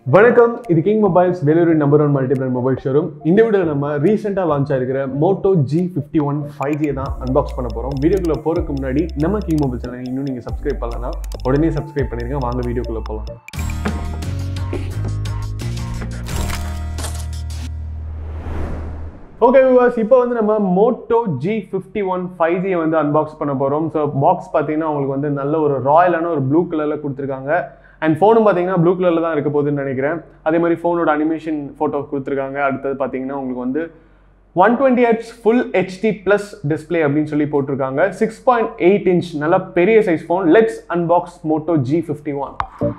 வணக்கம் இது King Mobiles வேலூரின் number one multi brand mobile showroom இந்த வீடியோ நம்ம ரீசெண்டாக லான்ச் ஆயிருக்கிற Moto G fifty one five G தான் அன்பாக்ஸ் பண்ண போகிறோம் வீடியோக்குள்ள போகிறதுக்கு முன்னாடி நம்ம கிங் மொபைல் சேனல் இன்னும் நீங்கள் சப்ஸ்கிரைப் பண்ணலன்னா உடனே சப்ஸ்கிரைப் பண்ணிருங்க வாங்க வீடியோக்குள்ள போகலாம் ஓகே வியூவர்ஸ் இப்போ வந்து நம்ம Moto G fifty one five ஜியை வந்து அன்பாக்ஸ் பண்ண போகிறோம் ஸோ பாக்ஸ் பார்த்தீங்கன்னா உங்களுக்கு வந்து நல்ல ஒரு ராயலான ஒரு ப்ளூ கலரில் கொடுத்துருக்காங்க அண்ட் ஃபோனும் பார்த்தீங்கன்னா ப்ளூ கலரில் தான் இருக்க போகுதுன்னு நினைக்கிறேன் அதே மாதிரி ஃபோனோட அனிமேஷன் ஃபோட்டோ கொடுத்துருக்காங்க அடுத்தது பார்த்தீங்கன்னா உங்களுக்கு வந்து one twenty hertz full HD plus display அப்படின்னு சொல்லி போட்டிருக்காங்க சிக்ஸ் பாயிண்ட் எயிட் இன்ச் நல்ல பெரிய size phone let's unbox Moto G fifty one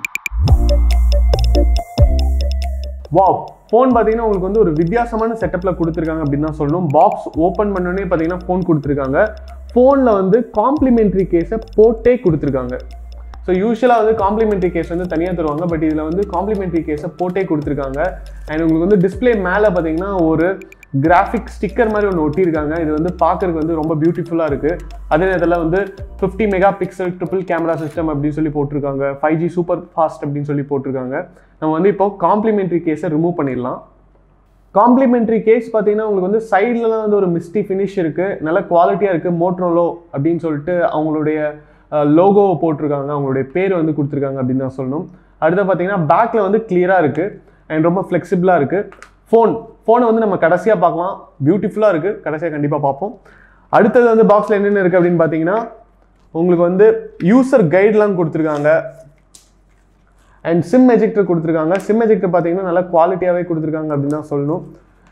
wow phone பார்த்தீங்கன்னா உங்களுக்கு வந்து ஒரு வித்தியாசமான செட்டப்பில் கொடுத்துருக்காங்க அப்படின்னு தான் சொல்லணும் பாக்ஸ் ஓப்பன் பண்ணோடனே பார்த்தீங்கன்னா ஃபோன் கொடுத்துருக்காங்க ஃபோனில் வந்து காம்ப்ளிமெண்ட்ரி கேஸை போட்டே கொடுத்துருக்காங்க ஸோ யூஸ்வலாக வந்து காம்ப்ளிமெண்ட்ரி கேஸ் வந்து தனியாக தருவாங்க பட் இதில் வந்து காம்ப்ளிமெண்ட்ரி கேஸை போட்டே கொடுத்துருக்காங்க அண்ட் உங்களுக்கு வந்து டிஸ்பிளே மேலே பார்த்தீங்கன்னா ஒரு கிராஃபிக் ஸ்டிக்கர் மாதிரி ஒன்று ஒட்டியிருக்காங்க இது வந்து பார்க்கறதுக்கு வந்து ரொம்ப பியூட்டிஃபுல்லாக இருக்குது அதே நேரத்தில் வந்து fifty mega pixel triple camera system அப்படின்னு சொல்லி போட்டிருக்காங்க ஃபைவ் ஜி சூப்பர் ஃபாஸ்ட் அப்படின்னு சொல்லி போட்டிருக்காங்க நம்ம வந்து இப்போ காம்ப்ளிமெண்ட்ரி கேஸை ரிமூவ் பண்ணிடலாம் காம்ப்ளிமெண்ட்ரி கேஸ் பார்த்தீங்கன்னா உங்களுக்கு வந்து சைட்லலாம் வந்து ஒரு மிஸ்டி ஃபினிஷ் இருக்குது நல்ல குவாலிட்டியாக இருக்குது மோட்ரோலோ அப்படின்னு சொல்லிட்டு அவங்களுடைய லோகோவை போட்டிருக்காங்க அவங்களுடைய பேர் வந்து கொடுத்துருக்காங்க அப்படின்னு தான் சொல்லணும் அடுத்து பார்த்தீங்கன்னா பேக்கில் வந்து கிளியராக இருக்குது அண்ட் ரொம்ப ஃப்ளெக்சிபிளாக இருக்குது ஃபோன் ஃபோனை வந்து நம்ம கடைசியாக பார்க்கலாம் பியூட்டிஃபுல்லாக இருக்குது கடைசியாக கண்டிப்பாக பார்ப்போம் அடுத்தது வந்து பாக்ஸில் என்னென்ன இருக்குது அப்படின்னு பார்த்தீங்கன்னா உங்களுக்கு வந்து யூசர் கைட்லாம் கொடுத்துருக்காங்க அண்ட் சிம் எஜெக்டர் கொடுத்துருக்காங்க சிம் எஜெக்டர் பார்த்தீங்கன்னா நல்லா குவாலிட்டியாகவே கொடுத்துருக்காங்க அப்படின்னு தான் சொல்லணும்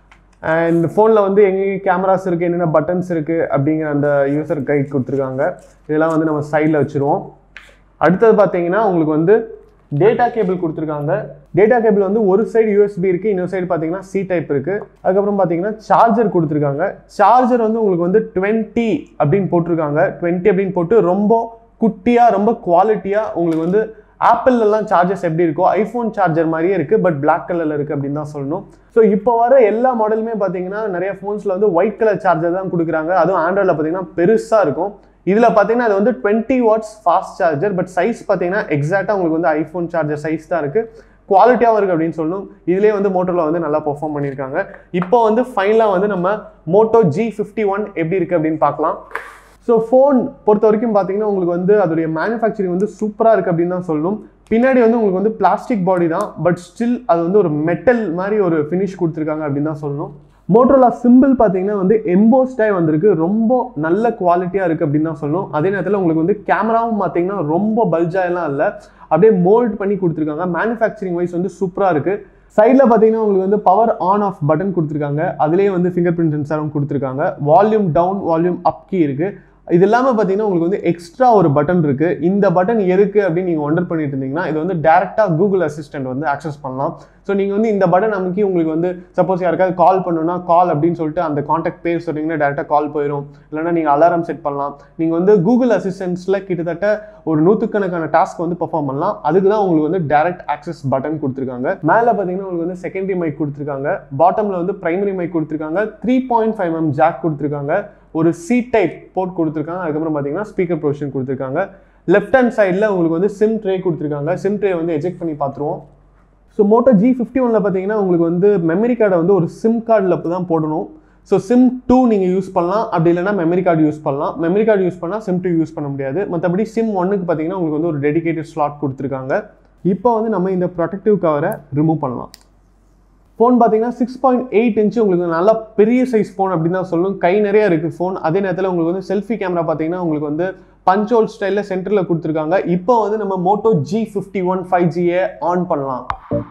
அண்ட் ஃபோனில் வந்து எங்கெங்கே கேமராஸ் இருக்குது என்னென்ன பட்டன்ஸ் இருக்குது அப்படிங்கிற அந்த யூசர் கைட் கொடுத்துருக்காங்க இதெல்லாம் வந்து நம்ம சைடில் வச்சுருவோம் அடுத்தது பார்த்தீங்கன்னா உங்களுக்கு வந்து டேட்டா கேபிள் கொடுத்துருக்காங்க டேட்டா கேபிள் வந்து ஒரு சைடு யூஎஸ்பி இருக்குது இன்னொரு சைடு பார்த்தீங்கன்னா சி டைப் இருக்குது அதுக்கப்புறம் பார்த்தீங்கன்னா சார்ஜர் கொடுத்துருக்காங்க சார்ஜர் வந்து உங்களுக்கு வந்து டுவெண்ட்டி அப்படின்னு போட்டிருக்காங்க டுவெண்ட்டி அப்படின்னு போட்டு ரொம்ப குட்டியாக ரொம்ப குவாலிட்டியாக உங்களுக்கு வந்து ஆப்பிள்லாம் சார்ஜர்ஸ் எப்படி இருக்கோ ஐஃபோன் சார்ஜர் மாதிரியே இருக்குது பட் பிளாக் கலரில் இருக்குது அப்படின்னு தான் சொல்லணும் ஸோ இப்போ வர எல்லா மாடலுமே பார்த்தீங்கன்னா நிறைய ஃபோன்ஸில் வந்து ஒயிட் கலர் சார்ஜர் தான் கொடுக்குறாங்க அதுவும் ஆண்ட்ராய்டில் பார்த்தீங்கன்னா பெருசாக இருக்கும் இதில் பார்த்தீங்கன்னா அது வந்து twenty watts fast charger but size பார்த்தீங்கன்னா எக்ஸாக்டாக உங்களுக்கு வந்து ஐஃபோன் சார்ஜர் சைஸ் தான் இருக்குது குவாலிட்டியாகவும் இருக்குது அப்படின்னு சொல்லணும் இதுலேயே வந்து மோட்டோவில் வந்து நல்லா பெர்ஃபார்ம் பண்ணியிருக்காங்க இப்போ வந்து ஃபைனலாக வந்து நம்ம மோட்டோ ஜி ஃபிஃப்டி ஒன் எப்படி இருக்குது அப்படின்னு பார்க்கலாம் ஸோ ஃபோன் பொறுத்த வரைக்கும் பார்த்தீங்கன்னா உங்களுக்கு வந்து அதோடைய மேனுஃபேக்சரிங் வந்து சூப்பராக இருக்குது அப்படின்னு தான் சொல்லணும் பின்னாடி வந்து உங்களுக்கு வந்து பிளாஸ்டிக் பாடி தான் பட் ஸ்டில் அது வந்து ஒரு மெட்டல் மாதிரி ஒரு ஃபினிஷ் கொடுத்துருக்காங்க அப்படின்னு தான் சொல்லணும் மோட்டோலா சிம்பிள் பார்த்தீங்கன்னா வந்து எம்போஸ்டாய் வந்திருக்கு ரொம்ப நல்ல குவாலிட்டியாக இருக்குது அப்படின்னு தான் சொல்லணும் அதே நேரத்தில் உங்களுக்கு வந்து கேமராவும் பார்த்தீங்கன்னா ரொம்ப பல்ஜாயெல்லாம் இல்லை அப்படியே மோல்ட் பண்ணி கொடுத்துருக்காங்க மேனுஃபேக்சரிங் வைஸ் வந்து சூப்பராக இருக்குது சைடில் பார்த்தீங்கன்னா உங்களுக்கு வந்து பவர் ஆன் ஆஃப் பட்டன் கொடுத்துருக்காங்க அதுலேயே வந்து ஃபிங்கர் பிரிண்ட் சென்சாரும் கொடுத்துருக்காங்க volume down volume up key இருக்குது இது இல்லாமல் பார்த்தீங்கன்னா உங்களுக்கு வந்து எக்ஸ்ட்ரா ஒரு பட்டன் இருக்குது இந்த பட்டன் எதுக்கு அப்படின்னு நீங்கள் ஒண்டர் பண்ணிட்டு இருந்தீங்கன்னா இது வந்து டேரெக்டாக கூகுள் அசிஸ்டன்ட் வந்து ஆக்சஸ் பண்ணலாம் ஸோ நீங்கள் வந்து இந்த பட்டன் அமைக்கி உங்களுக்கு வந்து சப்போஸ் யாருக்காவது கால் பண்ணணும்னா கால் அப்படின்னு சொல்லிட்டு அந்த காண்டாக்ட் பேர் சொன்னீங்கன்னா டேரெக்டாக கால் போயிடும் இல்லைனா நீங்கள் அலாரம் செட் பண்ணலாம் நீங்கள் வந்து கூகுள் அசிஸ்டன்ஸில் கிட்டத்தட்ட ஒரு நூற்றுக்கணக்கான டாஸ்க் வந்து பெர்ஃபார்ம் பண்ணலாம் அதுக்கு தான் உங்களுக்கு வந்து டேரக்ட் ஆக்சஸ் பட்டன் கொடுத்துருக்காங்க மேலே பார்த்தீங்கன்னா உங்களுக்கு வந்து செகண்டரி மைக் கொடுத்துருக்காங்க பாட்டமில் வந்து பிரைமரி மைக் கொடுத்துருக்காங்க three point five M jack கொடுத்துருக்காங்க ஒரு சி டைப் போர்ட் கொடுத்துருக்காங்க அதுக்கப்புறம் பார்த்தீங்கன்னா ஸ்பீக்கர் ப்ரொவிஷன் கொடுத்துருக்காங்க லெஃப்ட் ஹேண்ட் சைடில் உங்களுக்கு வந்து சிம் ட்ரே கொடுத்துருக்காங்க சிம் ட்ரே வந்து எஜெக்ட் பண்ணி பார்த்துருவோம் ஸோ மோட்டோ ஜி ஃபிஃப்டி ஒனில் பார்த்தீங்கன்னா உங்களுக்கு வந்து மெமரி கார்டை வந்து ஒரு சிம் கார்டில் தான் போடணும் ஸோ சிம் டூ நீங்கள் யூஸ் பண்ணலாம் அப்படி இல்லைனா மெமரி கார்டு யூஸ் பண்ணலாம் மெமரி கார்டு யூஸ் பண்ணால் சிம் டூ யூஸ் பண்ண முடியாது மற்றபடி சிம் ஒன்னுக்கு பார்த்தீங்கன்னா உங்களுக்கு வந்து ஒரு டெடிகேட்டட் ஸ்லாட் கொடுத்துருக்காங்க இப்போ வந்து நம்ம இந்த ப்ரொடெக்டிவ் கவரை ரிமூவ் பண்ணலாம் ஃபோன் பார்த்தீங்கன்னா சிக்ஸ் பாயிண்ட் எயிட் இன்ச்சு உங்களுக்கு நல்லா பெரிய சைஸ் ஃபோன் அப்படின்னு தான் சொல்லணும் கை நிறைய இருக்குது ஃபோன் அதே நேரத்தில் உங்களுக்கு வந்து செல்ஃபி கேமரா பார்த்தீங்கன்னா உங்களுக்கு வந்து பஞ்சோல் ஸ்டைலில் சென்டரில் கொடுத்துருக்காங்க இப்போ வந்து நம்ம Moto G fifty one five ஜியை ஆன் பண்ணலாம்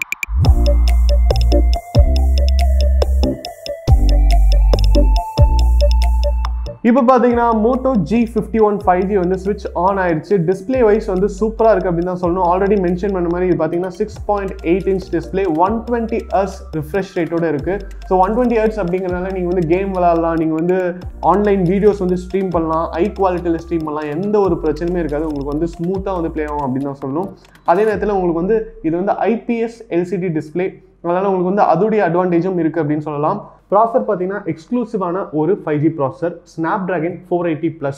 இப்போ பார்த்தீங்கன்னா Moto G fifty one five G வந்து ஸ்விட்ச் ஆன் ஆயிடுச்சு டிஸ்பிளே வைஸ் வந்து சூப்பராக இருக்குது அப்படின்னு தான் சொல்லணும் ஆல்ரெடி மென்ஷன் பண்ண மாதிரி இது பார்த்தீங்கன்னா six point eight inch display one twenty hertz refresh ரேட்டோட இருக்குது ஸோ ஒன் டுவெண்ட்டி ஹர்ஸ் அப்படிங்கிறனால நீங்கள் வந்து கேம் விளாட்லாம் நீங்கள் வந்து ஆன்லைன் வீடியோஸ் வந்து ஸ்ட்ரீம் பண்ணலாம் ஹை குவாலிட்டியில் ஸ்ட்ரீம் பண்ணலாம் எந்த ஒரு பிரச்சனையுமே இருக்காது உங்களுக்கு வந்து ஸ்மூத்தாக வந்து ப்ளே ஆகும் அப்படின்னு தான் சொல்லணும் அதே நேரத்தில் உங்களுக்கு வந்து இது வந்து ஐபிஎஸ் எல்சிடி டிஸ்பிளே அதனால் உங்களுக்கு வந்து அதோடைய அட்வான்டேஜும் இருக்குது அப்படின்னு சொல்லலாம் ப்ராசர் பார்த்தீங்கன்னா எக்ஸ்க்ளூசிவான ஒரு five G processor Snapdragon four eighty plus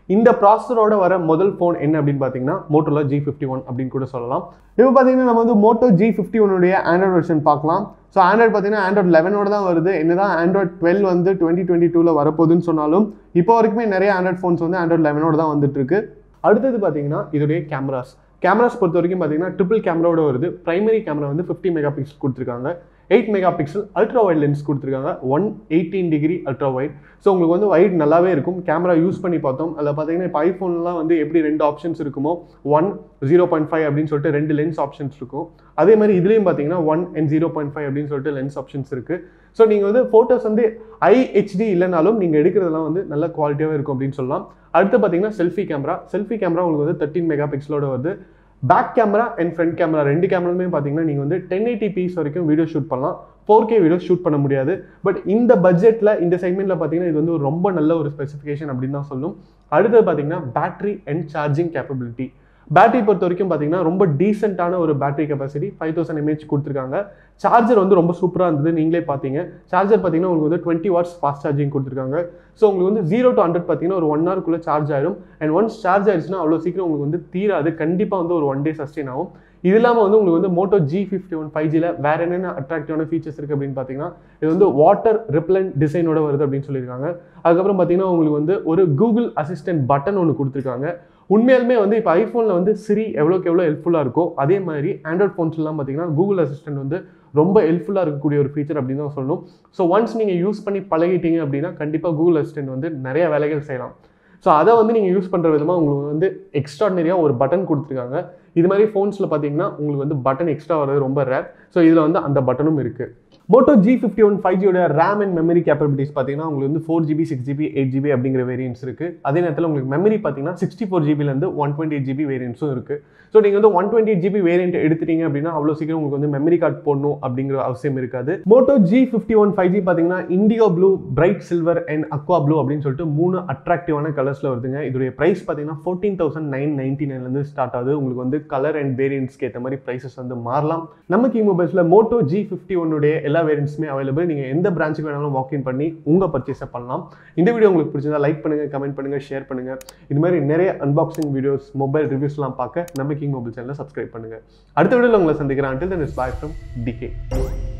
இந்த ப்ராசஸரோட வர முதல் ஃபோன் என்ன அப்படின்னு பார்த்தீங்கன்னா மோட்டோல ஜி ஃபிஃப்டி ஒன் அப்படின்னு கூட சொல்லலாம் இப்போ பார்த்தீங்கன்னா நம்ம வந்து மோட்டோ ஜி ஃபிஃப்டி ஒன்னுடைய ஆண்ட்ராய்ட் வெர்ஷன் பார்க்கலாம் ஸோ ஆண்ட்ராய்ட் பார்த்தீங்கன்னா ஆண்ட்ராய்ட் லெவனோட தான் வருது என்னதான் ஆண்ட்ராய்ட் டுவெல் வந்து டுவெண்ட்டி டுவெண்ட்டி டூவில் வரப்போகுதுன்னு சொன்னாலும் இப்போ வரைக்குமே நிறைய ஆண்ட்ராய்ட் ஃபோன்ஸ் வந்து ஆண்ட்ராய்ட் லெவனோட தான் வந்துட்டு இருக்கு அடுத்தது பார்த்தீங்கன்னா இதோடைய கேமராஸ் கேமராஸ் பொறுத்த வரைக்கும் பார்த்தீங்கன்னா ட்ரிபிள் கேமராவோட வருது பிரைமரி கேமரா வந்து ஃபிஃப்டி மெகா பிக்சல் கொடுத்துருக்காங்க eight mega pixel ultra wide lens கொடுத்துருக்காங்க one eighteen degree ultra wide so உங்களுக்கு வந்து வைட் நல்லாவே இருக்கும் கேமரா யூஸ் பண்ணி பார்த்தோம் அதில் பார்த்தீங்கன்னா இப்போ ஐஃபோன்லாம் வந்து எப்படி ரெண்டு ஆப்ஷன்ஸ் இருக்குமோ ஒன் ஜீரோ பாயிண்ட் ஃபைவ் அப்படின்னு சொல்லிட்டு ரெண்டு லென்ஸ் ஆப்ஷன்ஸ் இருக்கும் அதே மாதிரி இதுலேயும் பார்த்தீங்கன்னா one and zero point five அப்படின்னு சொல்லிட்டு லென்ஸ் ஆப்ஷன்ஸ் இருக்குது ஸோ நீங்கள் வந்து ஃபோட்டோஸ் வந்து ஐஹெச்டி இல்லைனாலும் நீங்கள் எடுக்கிறதெல்லாம் வந்து நல்ல குவாலிட்டியாகவே இருக்கும் அப்படின்னு சொல்லலாம் அடுத்து பார்த்தீங்கன்னா செல்ஃபி கேமரா செல்ஃபி கேமரா உங்களுக்கு வந்து தேர்ட்டின் மெகா பிக்சலோட வருது back camera and front camera ரெண்டு கேமராலுமே பார்த்தீங்கன்னா நீங்கள் வந்து டென் எயிட்டி பீஸ் வரைக்கும் வீடியோ ஷூட் பண்ணலாம் ஃபோர் கே வீடியோ ஷூட் பண்ண முடியாது பட் இந்த பட்ஜெட்டில் இந்த செக்மெண்ட்டில் பார்த்தீங்கன்னா இது வந்து ஒரு ரொம்ப நல்ல ஒரு ஸ்பெசிஃபிகேஷன் அப்படின்னு தான் சொல்லும் அடுத்தது பார்த்தீங்கன்னா battery and charging capability battery பொறுத்த வரைக்கும் பார்த்தீங்கன்னா ரொம்ப டீசெண்டான ஒரு battery capacity five thousand mAh கொடுத்துருக்காங்க சார்ஜர் வந்து ரொம்ப சூப்பராக இருந்தது நீங்களே பார்த்தீங்க சார்ஜர் பார்த்தீங்கன்னா உங்களுக்கு வந்து டுவெண்ட்டி வாட்ஸ் ஃபாஸ்ட் சார்ஜிங் கொடுத்துருக்காங்க ஸோ உங்களுக்கு வந்து ஜீரோ டு ஹண்ட்ரட் பார்த்தீங்கன்னா ஒரு ஒன் ஹவருக்குள்ளே சார்ஜ் ஆயிடும் அண்ட் ஒன்ஸ் சார்ஜ் ஆயிடுச்சுன்னா அவ்வளோ சீக்கிரம் உங்களுக்கு வந்து தீராது கண்டிப்பாக வந்து ஒரு ஒன் டே சஸ்டெயின் ஆகும் இது இல்லாமல் வந்து உங்களுக்கு வந்து Moto G fifty one five ஜியில் வேற என்னென்ன அட்ராக்டிவான ஃபீச்சர்ஸ் இருக்குது அப்படின்னு பார்த்தீங்கன்னா இது வந்து வாட்டர் ரிப்ளன் டிசைனோட வருது அப்படின்னு சொல்லியிருக்காங்க அதுக்கப்புறம் பார்த்தீங்கன்னா உங்களுக்கு வந்து ஒரு கூகுள் அசிஸ்டன்ட் பட்டன் ஒன்று கொடுத்துருக்காங்க உண்மையாலுமே வந்து இப்போ ஐஃபோனில் வந்து சிரி எவ்வளோக்கு எவ்வளோ ஹெல்ப்ஃபுல்லாக இருக்கோ அதே மாதிரி ஆண்ட்ராய்ட் ஃபோன்ஸ்லாம் பார்த்தீங்கன்னா கூகுள் அசிஸ்டன்ட் வந்து ரொம்ப ஹெல்ப்ஃபுல்லாக இருக்கக்கூடிய ஒரு ஃபீச்சர் அப்படின்னு தான் சொல்லணும் ஸோ ஒன்ஸ் நீங்கள் யூஸ் பண்ணி பழகிட்டீங்க அப்படின்னா கண்டிப்பாக கூகுள் அசிஸ்டன்ட் வந்து நிறைய வேலைகள் செய்யலாம் ஸோ அதை வந்து நீங்கள் யூஸ் பண்ணுற விதமாக உங்களுக்கு வந்து எக்ஸ்ட்ராடனரியாக ஒரு பட்டன் கொடுத்துருக்காங்க இது மாதிரி ஃபோன்ஸில் பார்த்தீங்கன்னா உங்களுக்கு வந்து பட்டன் எக்ஸ்ட்ரா வர்றது ரொம்ப ரேர் ஸோ இதில் வந்து அந்த பட்டனும் இருக்குது Moto G fifty one five ஜியோட ரேம் அண்ட் மெமரி கேப்பபிலிட்டிஸ் பார்த்தீங்கன்னா உங்களுக்கு வந்து four GB six GB eight GB அப்படிங்கிற வேரியன்ஸ் இருக்குது அதே நேரத்தில் உங்களுக்கு மெமரி பார்த்தீங்கன்னா சிக்ஸ்டி ஃபோர் ஜிபிலேருந்து ஒன் டுவெண்ட்டி எயிட் ஜிபி வேரியன்ஸும் இருக்குது ஸோ நீங்கள் வந்து one twenty eight GB variant எடுத்துட்டீங்க அப்படின்னா அவ்வளோ சீக்கிரம் உங்களுக்கு வந்து மெமரி கார்டு போடணும் அப்படிங்கிற அவசியம் இருக்காது Moto G fifty one five G பார்த்தீங்கன்னா indigo blue bright silver and aqua blue அப்படின்னு சொல்லிட்டு மூணு அட்ராக்டிவான கலர்ஸில் வருதுங்க இதோடைய ப்ரைஸ் பார்த்தீங்கன்னா ஃபோர்டீன் தௌசண்ட் நைன் நைன்டி நைன்லேருந்து ஸ்டார்ட் ஆகுது உங்களுக்கு வந்து கலர் அண்ட் வேரியன்ட்ஸ்க்கு ஏற்ற மாதிரி ப்ரைஸஸ் வந்து மாறலாம் நம்ம கி மொபைல்ஸில் மோட்டோ ஜி ஃபிஃப்டி ஒன்னுடைய எல்லா வேரியன்ட்ஸுமே அவைலபிள் நீங்கள் எந்த பிரான்ச்சுக்கு வேணாலும் வாக்இன் பண்ணி உங்கள் பர்ச்சேஸை பண்ணலாம் இந்த வீடியோ உங்களுக்கு பிடிச்சதா லைக் பண்ணுங்கள் கமெண்ட் பண்ணுங்கள் ஷேர் பண்ணுங்கள் இது மாதிரி நிறைய அன்பாக்சிங் வீடியோஸ் மொபைல் ரிவ்யூஸ்லாம் பார்க்க நம்ம கிங் மொபைல் சேனலை சப்ஸ்கிரைப் பண்ணுங்கள் அடுத்த வீடியோவில் உங்களை சந்திக்கிறேன் until then is bye from decay